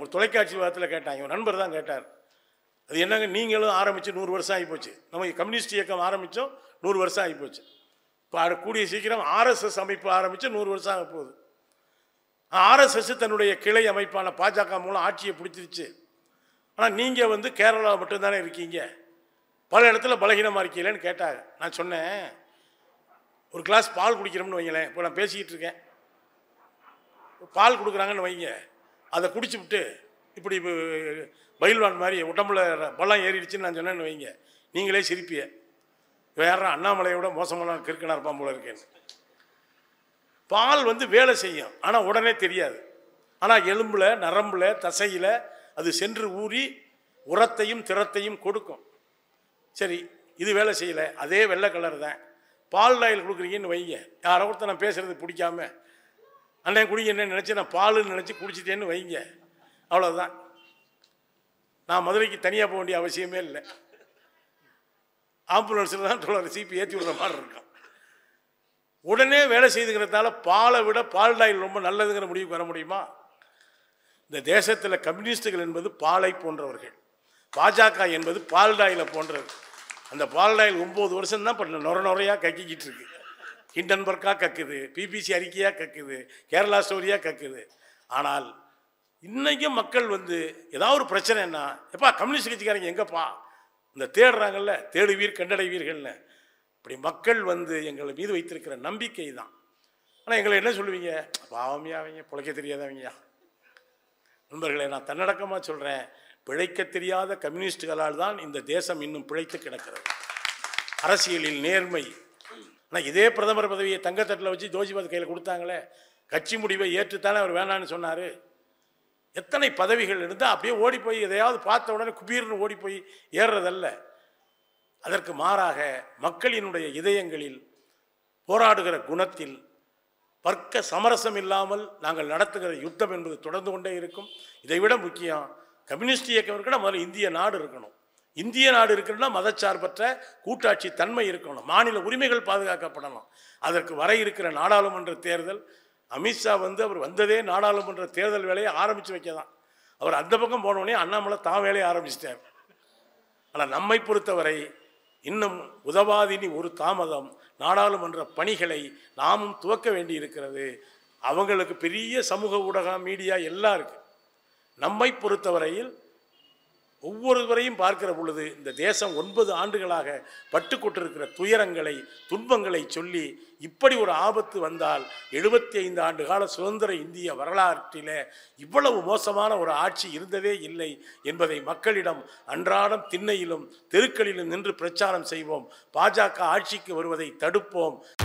தொலைக்காட்சி வாரத்தில் கேட்டாங்க என் நண்பர் தான் கேட்டார் அது என்னங்க நீங்களும் ஆரம்பித்து நூறு வருஷம் ஆகிப்போச்சு நம்ம கம்யூனிஸ்ட் இயக்கம் ஆரம்பித்தோம் நூறு வருஷம் ஆகிப்போச்சு இப்போ அது கூடிய சீக்கிரம் ஆர்எஸ்எஸ் அமைப்பு ஆரம்பித்து நூறு வருஷம் ஆக போகுது ஆர்எஸ்எஸ் தன்னுடைய கிளை அமைப்பான பாஜக மூலம் ஆட்சியை பிடிச்சிருச்சு ஆனால் நீங்கள் வந்து கேரளா மட்டும்தானே இருக்கீங்க பல இடத்துல பலகீனமாக இருக்கீங்களேன்னு கேட்டாங்க நான் சொன்னேன் ஒரு கிளாஸ் பால் குடிக்கிறோம்னு வைங்களேன் இப்போ நான் பேசிக்கிட்டு இருக்கேன் பால் கொடுக்குறாங்கன்னு வைங்க அதை குடிச்சுவிட்டு இப்படி ப- பயில்வான் மாதிரி உடம்புல பள்ளம் ஏறிடுச்சுன்னு நான் சொன்னேன்னு வைங்க நீங்களே சிரிப்பிய வேற அண்ணாமலையோட மோசமான கிறுக்கனா இருப்பான் போல இருக்கேன்னு பால் வந்து வேலை செய்யும் ஆனால் உடனே தெரியாது ஆனால் எலும்புல நரம்புல தசையில அது சென்று ஊறி உரத்தையும் திறத்தையும் கொடுக்கும் சரி இது வேலை செய்யலை அதே வெள்ளை கலர் தான் பால் ஆயில் கொடுக்குறீங்கன்னு வைங்க யாரோ ஒருத்தர் நான் பேசுறது பிடிக்காம அண்ணன் குடிங்க என்ன நினச்சி நான் பாலுன்னு நினச்சி குடிச்சிட்டேன்னு வைங்க அவ்வளோதான் நான் மதுரைக்கு தனியாக போக வேண்டிய அவசியமே இல்லை ஆம்புலன்ஸில் தான் தொழில் சிபி ஏற்றி விடுற மாதிரி இருக்கும் உடனே வேலை செய்துங்கிறதால பாலை விட பால் ஆயில் ரொம்ப நல்லதுங்கிற முடிவுக்கு வர முடியுமா இந்த தேசத்தில் கம்யூனிஸ்டுகள் என்பது பாலை போன்றவர்கள் பாஜக என்பது பால்டாயில போன்றது அந்த பால்டாயில் ஒம்பது வருஷம் தான் பண்ண நொர நொறையாக கக்கிக்கிட்டு இருக்கு ஹிண்டன்பர்க்காக கக்குது பிபிசி அறிக்கையாக கக்குது கேரளா ஸ்டோரியாக கக்குது ஆனால் இன்னைக்கும் மக்கள் வந்து ஏதாவது ஒரு பிரச்சனைன்னா எப்பா கம்யூனிஸ்ட் கட்சிக்காரங்க எங்கப்பா இந்த தேடுறாங்கல்ல தேடுவீர் கண்டடைவீர்கள்னு இப்படி மக்கள் வந்து எங்கள் மீது வைத்திருக்கிற நம்பிக்கை தான் ஆனால் எங்களை என்ன சொல்லுவீங்க பாவமியா அவங்க பிழைக்க தெரியாதவங்கயா நண்பர்களே நான் தன்னடக்கமாக சொல்கிறேன் பிழைக்க தெரியாத கம்யூனிஸ்டுகளால் தான் இந்த தேசம் இன்னும் பிழைத்து கிடக்கிறது அரசியலில் நேர்மை ஆனால் இதே பிரதமர் பதவியை தங்கத்தட்டில் வச்சு ஜோஜிபாத் கையில் கொடுத்தாங்களே கட்சி முடிவை ஏற்றுத்தானே அவர் வேணான்னு சொன்னார் எத்தனை பதவிகள் இருந்தால் அப்படியே ஓடி போய் எதையாவது பார்த்த உடனே குபீர்னு ஓடி போய் ஏறுறதல்ல அதற்கு மாறாக மக்களினுடைய இதயங்களில் போராடுகிற குணத்தில் பற்க சமரசம் இல்லாமல் நாங்கள் நடத்துகிற யுத்தம் என்பது தொடர்ந்து கொண்டே இருக்கும் இதைவிட முக்கியம் கம்யூனிஸ்ட் இயக்கம் இருக்கணும் முதல்ல இந்திய நாடு இருக்கணும் இந்திய நாடு இருக்கணும்னா மதச்சார்பற்ற கூட்டாட்சி தன்மை இருக்கணும் மாநில உரிமைகள் பாதுகாக்கப்படணும் அதற்கு வர இருக்கிற நாடாளுமன்ற தேர்தல் அமித்ஷா வந்து அவர் வந்ததே நாடாளுமன்ற தேர்தல் வேலையை ஆரம்பித்து வைக்க தான் அவர் அந்த பக்கம் போனோடனே அண்ணாமலை தான் வேலையை ஆரம்பிச்சிட்டார் ஆனால் நம்மை பொறுத்தவரை இன்னும் உதவாதினி ஒரு தாமதம் நாடாளுமன்ற பணிகளை நாமும் துவக்க வேண்டி இருக்கிறது அவங்களுக்கு பெரிய சமூக ஊடகம் மீடியா எல்லாம் இருக்கு நம்மை பொறுத்தவரையில் ஒவ்வொருவரையும் பார்க்கிற பொழுது இந்த தேசம் ஒன்பது ஆண்டுகளாக பட்டு கொண்டிருக்கிற துயரங்களை துன்பங்களை சொல்லி இப்படி ஒரு ஆபத்து வந்தால் எழுபத்தி ஐந்து ஆண்டு கால சுதந்திர இந்திய வரலாற்றிலே இவ்வளவு மோசமான ஒரு ஆட்சி இருந்ததே இல்லை என்பதை மக்களிடம் அன்றாடம் திண்ணையிலும் தெருக்களிலும் நின்று பிரச்சாரம் செய்வோம் பாஜக ஆட்சிக்கு வருவதை தடுப்போம்